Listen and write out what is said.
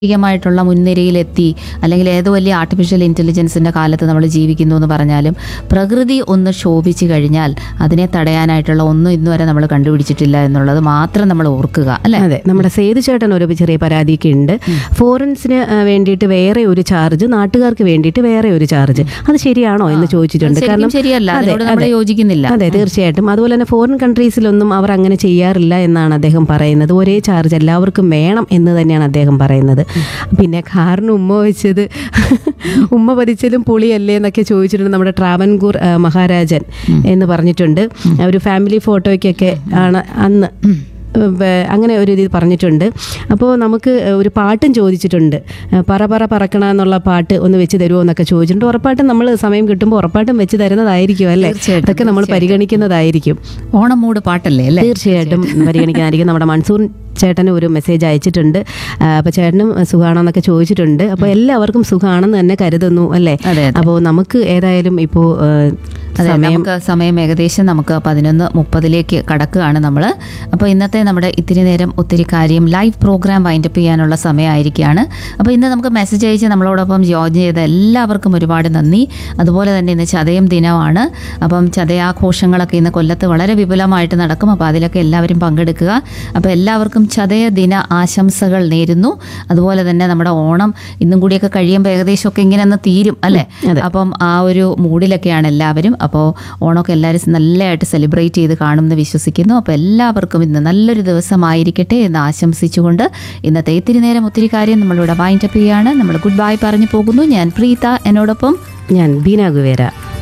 ായിട്ടുള്ള മുൻനിരയിലെത്തി അല്ലെങ്കിൽ ഏതോ വലിയ ആർട്ടിഫിഷ്യൽ ഇൻ്റലിജൻസിൻ്റെ കാലത്ത് നമ്മൾ ജീവിക്കുന്നു എന്ന് പറഞ്ഞാലും പ്രകൃതി ഒന്ന് ശോഭിച്ചു കഴിഞ്ഞാൽ അതിനെ തടയാനായിട്ടുള്ള ഒന്നും ഇന്നുവരെ നമ്മൾ കണ്ടുപിടിച്ചിട്ടില്ല എന്നുള്ളത് മാത്രം നമ്മൾ ഓർക്കുക അല്ലേ അതെ നമ്മുടെ സേതു ചേട്ടൻ ഒരു ചെറിയ പരാതിയൊക്കെ ഉണ്ട് ഫോറൻസിന് ആ, വേണ്ടിയിട്ട് വേറെ ഒരു ചാർജ് നാട്ടുകാർക്ക് വേണ്ടിയിട്ട് വേറെ ഒരു ചാർജ് അത് ശരിയാണോ എന്ന് ചോദിച്ചിട്ടുണ്ട് ശരിക്കും ശരിയല്ല അതെ, അതിനോട് നമ്മൾ അതെ. യോജിക്കുന്നില്ല അതെ തീർച്ചയായിട്ടും അതുപോലെ തന്നെ ഫോറിൻ കൺട്രീസിലൊന്നും അവർ അങ്ങനെ ചെയ്യാറില്ല എന്നാണ് അദ്ദേഹം പറയുന്നത് ഒരേ ചാർജ് എല്ലാവർക്കും വേണം എന്ന് തന്നെയാണ് അദ്ദേഹം പറയുന്നത് പിന്നെ കാറിന് ഉമ്മ വെച്ചത് ഉമ്മ പതിച്ചതും പുളിയല്ലേ എന്നൊക്കെ ചോദിച്ചിട്ടുണ്ട് നമ്മുടെ ട്രാവൻകൂർ ആ, മഹാരാജൻ എന്ന് പറഞ്ഞിട്ടുണ്ട് ഒരു ഫാമിലി ഫോട്ടോയ്ക്കൊക്കെ ആണ് അന്ന് വേ- അങ്ങനെ ഒരു ഇത് പറഞ്ഞിട്ടുണ്ട് അപ്പോൾ നമുക്ക് ഒരു പാട്ടും ചോദിച്ചിട്ടുണ്ട് പറ പറ പറക്കണ എന്നുള്ള പാട്ട് ഒന്ന് വെച്ച് തരുമോ എന്നൊക്കെ ചോദിച്ചിട്ടുണ്ട് ഉറപ്പായിട്ടും നമ്മൾ സമയം കിട്ടുമ്പോൾ ഉറപ്പായിട്ടും വെച്ച് തരുന്നതായിരിക്കും അല്ലേ തീർച്ചയായിട്ടും, അതൊക്കെ നമ്മൾ പരിഗണിക്കുന്നതായിരിക്കും ഓണം മൂട് പാട്ടല്ലേ അല്ലേ തീർച്ചയായിട്ടും പരിഗണിക്കുന്നതായിരിക്കും നമ്മുടെ മൺസൂർ ചേട്ടന് ഒരു മെസ്സേജ് അയച്ചിട്ടുണ്ട് അപ്പോൾ ചേട്ടനും സുഖമാണോ എന്നൊക്കെ ചോദിച്ചിട്ടുണ്ട് അപ്പോൾ എല്ലാവർക്കും സുഖമാണെന്ന് തന്നെ കരുതുന്നു അല്ലേ അതെ, അതെ. അപ്പോൾ നമുക്ക് ഏതായാലും ഇപ്പോൾ അതെ സമയം നമുക്ക് സമയം ഏകദേശം നമുക്ക് പതിനൊന്ന് മുപ്പതിലേക്ക് കടക്കുകയാണ് നമ്മൾ അപ്പോൾ ഇന്നത്തെ നമ്മുടെ ഇത്തിരി നേരം ഒത്തിരി കാര്യം ലൈവ് പ്രോഗ്രാം വൈൻഡപ്പ് ചെയ്യാനുള്ള സമയമായിരിക്കുകയാണ് അപ്പോൾ ഇന്ന് നമുക്ക് മെസ്സേജ് അയച്ച് നമ്മളോടൊപ്പം ജോയിൻ ചെയ്ത എല്ലാവർക്കും ഒരുപാട് നന്ദി അതുപോലെ തന്നെ ഇന്ന് ചതയം ദിനമാണ് അപ്പം ചതയാഘോഷങ്ങളൊക്കെ ഇന്ന് കൊല്ലത്ത് വളരെ വിപുലമായിട്ട് നടക്കും അപ്പോൾ അതിലൊക്കെ എല്ലാവരും പങ്കെടുക്കുക അപ്പോൾ എല്ലാവർക്കും ചതയ ദിന ആശംസകൾ നേരുന്നു അതുപോലെ തന്നെ നമ്മുടെ ഓണം ഇന്നും കൂടിയൊക്കെ കഴിയുമ്പോൾ ഏകദേശമൊക്കെ ഇങ്ങനെ ഒന്ന് തീരും അല്ലേ അതെ. അപ്പം ആ ഒരു മൂഡിലൊക്കെയാണ് എല്ലാവരും അപ്പോൾ ഓണമൊക്കെ എല്ലാവരും നല്ലതായിട്ട് സെലിബ്രേറ്റ് ചെയ്ത് കാണുമെന്ന് വിശ്വസിക്കുന്നു അപ്പോൾ എല്ലാവർക്കും ഇന്ന് നല്ലൊരു ദിവസമായിരിക്കട്ടെ എന്ന് ആശംസിച്ചുകൊണ്ട് ഇന്നത്തെ ഇത്തിരി നേരം ഒത്തിരി കാര്യം നമ്മളിവിടെ വൈൻഡപ്പ് ചെയ്യാണ് നമ്മൾ ഗുഡ് ബൈ പറഞ്ഞു പോകുന്നു ഞാൻ പ്രീത എന്നോടൊപ്പം ഞാൻ ബീന ഗുവേര